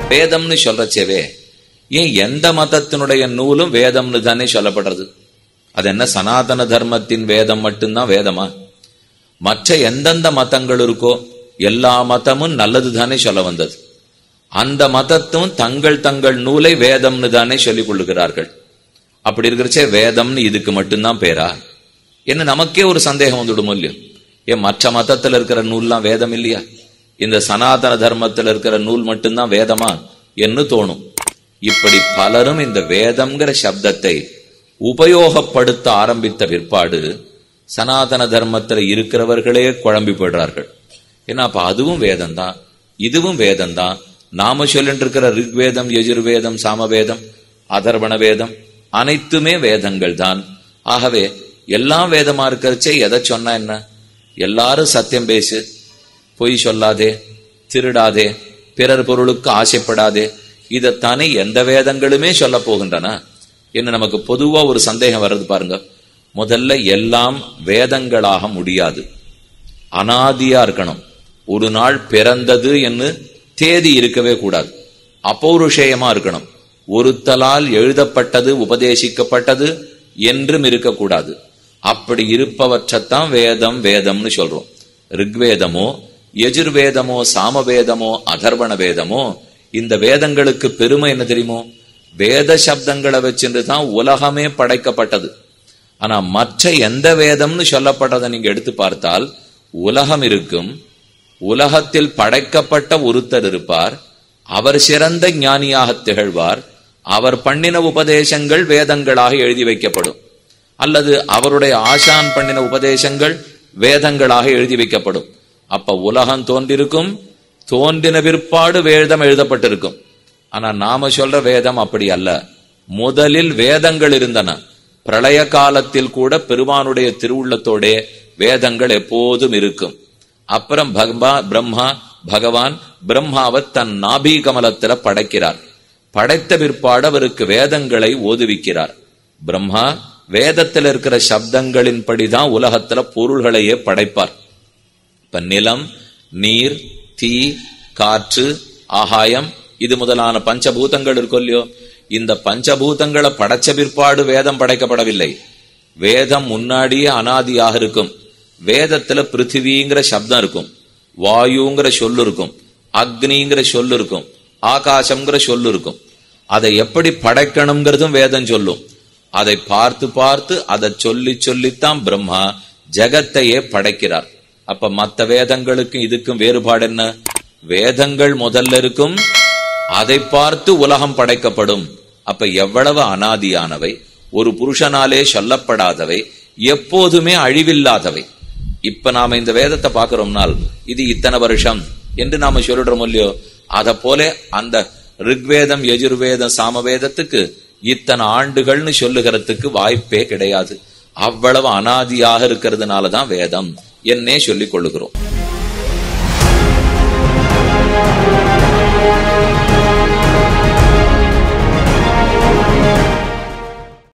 வேதம்னு சொல்றச்சேவே ஏன் எந்த மதத்தினுடைய நூலும் வேதம்னு தானே சொல்லப்படுறது அது என்ன சனாதன தர்மத்தின் வேதம் மட்டும்தான் வேதமா மற்ற எந்தெந்த மதங்கள் இருக்கோ எல்லா மதமும் நல்லது தானே சொல்ல வந்தது அந்த மதத்தும் தங்கள் தங்கள் நூலை வேதம்னு தானே சொல்லிக் கொள்ளுகிறார்கள் அப்படி இருக்கிறச்சே வேதம்னு இதுக்கு மட்டும்தான் பேரா என்ன நமக்கே ஒரு சந்தேகம் வந்துடும் இல்லையோ ஏன் மற்ற மதத்துல இருக்கிற நூல்லாம் வேதம் இல்லையா இந்த சனாதன தர்மத்துல இருக்கிற நூல் மட்டும்தான் வேதமா என்று தோணும் இப்படி பலரும் இந்த வேதம்ங்கிற சப்தத்தை உபயோகப்படுத்த ஆரம்பித்த பிற்பாடு சனாதன தர்மத்துல இருக்கிறவர்களே குழம்பி போயிடுறார்கள் ஏன்னா அப்ப அதுவும் வேதம்தான் இதுவும் வேதம்தான் நாம சொல்லிட்டு இருக்கிற ரிக்வேதம் யஜுர்வேதம் சாமவேதம் அதர்வண வேதம் அனைத்துமே வேதங்கள் தான் ஆகவே எல்லாம் வேதமா இருக்கிறச்சே எதை சொன்னா என்ன எல்லாரும் சத்தியம் பேசு பொய் சொல்லாதே திருடாதே பிறர் பொருளுக்கு ஆசைப்படாதே இதைத்தானே எந்த வேதங்களுமே சொல்ல போகின்றன என்ன நமக்கு பொதுவா ஒரு சந்தேகம் வர்றது பாருங்க முதல்ல எல்லாம் வேதங்களாக முடியாது அனாதியா இருக்கணும் ஒரு நாள் பிறந்தது என்று தேதி இருக்கவே கூடாது அப்பௌருஷேயமா இருக்கணும் ஒருத்தலால் எழுதப்பட்டது உபதேசிக்கப்பட்டது என்றும் இருக்கக்கூடாது அப்படி இருப்பவற்றைத்தான் வேதம் வேதம்னு சொல்றோம் ரிக்வேதமோ எஜுர்வேதமோ சாமவேதமோ அதர்வண வேதமோ இந்த வேதங்களுக்கு பெருமை என்ன தெரியுமோ வேத சப்தங்களை வச்சுட்டு தான் உலகமே படைக்கப்பட்டது ஆனா மற்ற எந்த வேதம்னு சொல்லப்பட்டதை நீங்க எடுத்து பார்த்தால் உலகம் இருக்கும் உலகத்தில் படைக்கப்பட்ட ஒருத்தர் இருப்பார் அவர் சிறந்த ஞானியாக திகழ்வார் அவர் பண்ணின உபதேசங்கள் வேதங்களாக எழுதி வைக்கப்படும் அல்லது அவருடைய ஆசான் பண்ணின உபதேசங்கள் வேதங்களாக எழுதி வைக்கப்படும் அப்ப உலகம் தோன்றிருக்கும் தோன்றின பிற்பாடு வேதம் எழுதப்பட்டிருக்கும் ஆனா நாம சொல்ற வேதம் அப்படி அல்ல முதலில் வேதங்கள் இருந்தன பிரளய காலத்தில் கூட பெருமானுடைய திருவுள்ளத்தோட வேதங்கள் எப்போதும் இருக்கும் அப்புறம் பகவா பிரம்மா பகவான் பிரம்மாவை தன் நாபி கமலத்தில படைக்கிறார் படைத்த பிற்பாடு அவருக்கு வேதங்களை ஓதுவிக்கிறார் பிரம்மா வேதத்தில் இருக்கிற சப்தங்களின் படிதான் உலகத்துல பொருள்களையே படைப்பார் இப்ப நிலம் நீர் தீ காற்று ஆகாயம் இது முதலான பஞ்சபூதங்கள் இருக்கும் இல்லையோ இந்த பஞ்சபூதங்களை படைச்ச பிற்பாடு வேதம் படைக்கப்படவில்லை வேதம் முன்னாடியே அனாதியாக இருக்கும் வேதத்துல பிருத்திவிங்கிற சப்தம் இருக்கும் வாயுங்கிற சொல்லு இருக்கும் அக்னிங்கிற சொல்லு இருக்கும் ஆகாசம்ங்கிற சொல்லு இருக்கும் அதை எப்படி படைக்கணுங்கிறதும் வேதம் சொல்லும் அதை பார்த்து பார்த்து அதை சொல்லி சொல்லித்தான் பிரம்மா ஜெகத்தையே படைக்கிறார் அப்ப மத்த வேதங்களுக்கும் இதுக்கும் வேறுபாடு என்ன வேதங்கள் முதல்ல இருக்கும் அதை பார்த்து உலகம் படைக்கப்படும் அப்ப எவ்வளவு அனாதியானவை ஒரு புருஷனாலே சொல்லப்படாதவை எப்போதுமே அழிவில்லாதவை இப்ப நாம இந்த வேதத்தை பாக்குறோம்னால் இது இத்தனை வருஷம் என்று நாம சொல்லிடுறோம் இல்லையோ அத போல அந்த ரிக்வேதம் எஜுர்வேதம் சாமவேதத்துக்கு இத்தனை ஆண்டுகள்னு சொல்லுகிறதுக்கு வாய்ப்பே கிடையாது அவ்வளவு அனாதியாக இருக்கிறதுனாலதான் வேதம் என்னே சொல்லிக் கொள்ளுகிறோம்